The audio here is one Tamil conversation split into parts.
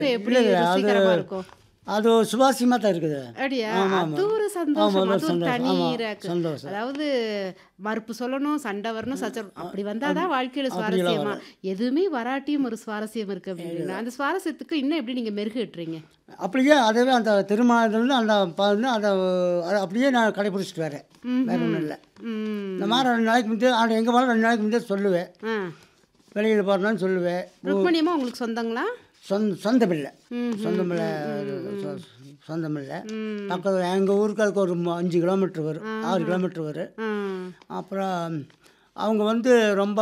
எப்படி இல்ல, அது- ருசிகரமா இருக்கும் அது சுவாசியமாக தான் இருக்குது அப்படியா ஆமா, ஆமா. அது ஒரு சந்தோஷம் ஆமா, அது ஒரு சந்தோஷம். தனி ஆமா, இருக்கு. சந்தோஷம். அதாவது மறுப்பு சொல்லணும் சண்டை வரணும் சச்சரவு அப்படி வந்தாதான் வாழ்க்கையில அப்படியெல்லாம் சுவாரஸ்யமா எதுவுமே வராட்டியும் ஒரு சுவாரஸ்யம் இருக்கு அப்படின்னு அந்த சுவாரஸ்யத்துக்கு இன்னும் எப்படி நீங்க மெருகேட்டுறீங்க அப்படியே அதவே அந்த திருமணத்துலேருந்து அந்த ப- வந்து அதை அதை அப்படியே நான் கடைபிடிச்சிட்டு வரேன் வேற ஒன்றும் இல்லை ம் இந்த மாதிரி ரெண்டு நாளைக்கு முந்தைய ஆண்டு எங்கே போனாலும் ரெண்டு நாளைக்கு முந்தைய சொல்லுவேன் ஆ வெளியில் போகிறேன்னு சொல்லுவேன் ருக்மணியம்மா உங்களுக்கு சொந்தங்களா சொந்த சொந்தம் இல்லை ம், சொந்தம் இல்லை சொ- சொந்தம் இல்லை பக்கத்தில் எங்கள் ஊருக்கு அதுக்கு ஒரு ம- அஞ்சு கிலோமீட்டர் வரும் ஆறு கிலோமீட்டர் வரும் ஆ அப்புறம் அவங்க வந்து ரொம்ப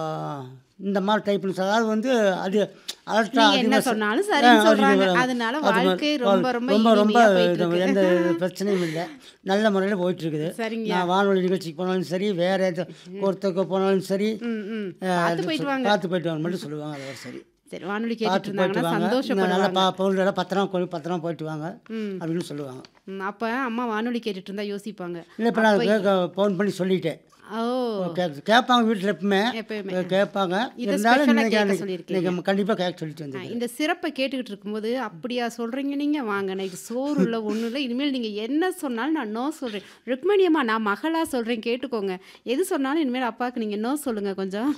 இந்த மாதிரி டைப்னு அதாவது வந்து அது அலர்ட்டா நீங்க என்ன அதிகமா சொ- சொன்னாலும் ஆ, சரின்னு அதிகமா சொல்றாங்க வராங்க. அதனால அது மாதிரி வாழ்க்கை ரொம்ப ரொம்ப ரொம்ப ரொம்ப இனிமையா போயிட்டு இது- இருக்கு. எந்த பிரச்சனையும் இல்லை நல்ல முறையில் போயிட்டு இருக்குது சரிங்க நான் வானொலி நிகழ்ச்சிக்கு போனாலும் சரி வேற எது ஒருத்தருக்கு போனாலும் சரி ம் ம் ஆ, பார்த்து அது போயிட்டு சொல்- வாங்க பார்த்து போயிட்டு வாங்க மட்டும் சொல்லுவாங்க அது ஒரு சரி சரி வானொலி கேட்டுட்டு பார்த்து போயிட்டு இருந்தாங்கன்னா வாங்க நல்லா சந்தோஷப்படுவாங்க பா பொருளெல்லாம் பத்திரமா கொண்டு பத்திரமா போயிட்டு வாங்க ம் அப்படின்னு சொல்லுவாங்க ம், அப்ப அம்மா வானொலி கேட்டுட்டு இருந்தா யோசிப்பாங்க இல்லை இப்போ நான் கேட்க ஃபோன் பண்ணி சொல்லிட்டேன் ஓ கேட்க- கேட்பாங்க வீட்டில் எப்பவுமே எப்பயுமே கேட்பாங்க இதை இருந்தாலும் special ஆ இன்னைக்கு கேட்க அன்னைக்கு- சொல்லியிருக்கீங்க. இன்னைக்கு கண்டிப்பாக கேட்க சொல்லிட்டு வந்து இந்த சிறப்பை கேட்டுக்கிட்டு இருக்கும்போது அப்படியா சொல்றீங்க நீங்க வாங்க நைட்டு சோறு இல்லை ஒன்றும் இல்லை இனிமேல் நீங்க என்ன சொன்னாலும் நான் நோ சொல்றேன் ருக்மணியம்மா நான் மகளா சொல்றேன் கேட்டுக்கோங்க எது சொன்னாலும் இனிமேல் அப்பாவுக்கு நீங்க நோ சொல்லுங்க கொஞ்சம்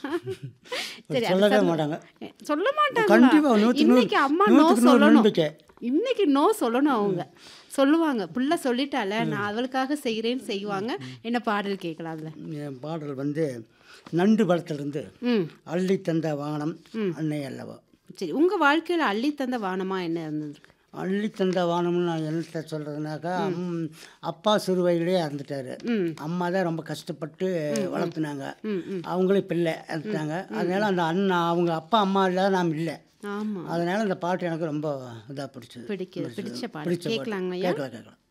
சரி அது சொல்லவே சந்தோ- மாட்டாங்க சொல்ல மாட்டாங்க கண்டிப்பா நூற்றுக்கு நூறு இன்னைக்கு அம்மா நோ நூற்றுக்கு நூறு சொல்லணும் நம்பிக்கை இன்னைக்கு நோ சொல்லணும் அவங்க சொல்லுவாங்க புள்ள சொல்லிட்டால நான் அவளுக்காக செய்கிறேன்னு செய்வாங்க என்ன பாடல் கேட்கலாம்ல என் பாடல் வந்து நண்டு படத்துலேருந்து ம் அள்ளி தந்த வானம் அன்னை அல்லவா சரி உங்க வாழ்க்கையில அள்ளி தந்த வானமா என்ன இருந்திருக்கு அள்ளி தந்த வானம்னு நான் என்னத்த சொல்கிறதுனாக்கா அப்பா சிறு வயதிலே இறந்துட்டாரு ம் அம்மா தான் ரொம்ப கஷ்டப்பட்டு வளர்த்துனாங்க ம் ம் அவங்களே பிள்ளை இறந்துட்டாங்க அதனால அந்த அண்ணா அவங்க அப்பா அம்மா இல்லாத நாம் இல்லை ஆமா அதனால அந்த பாட்டு எனக்கு ரொம்ப இதாக பிடிச்சது பிடிக்குது பிடிச்ச பாடல் பிடிச்ச பாட்டு கேட்கலாங்க ஐயா கேட்கலாம் கேட்கலாம்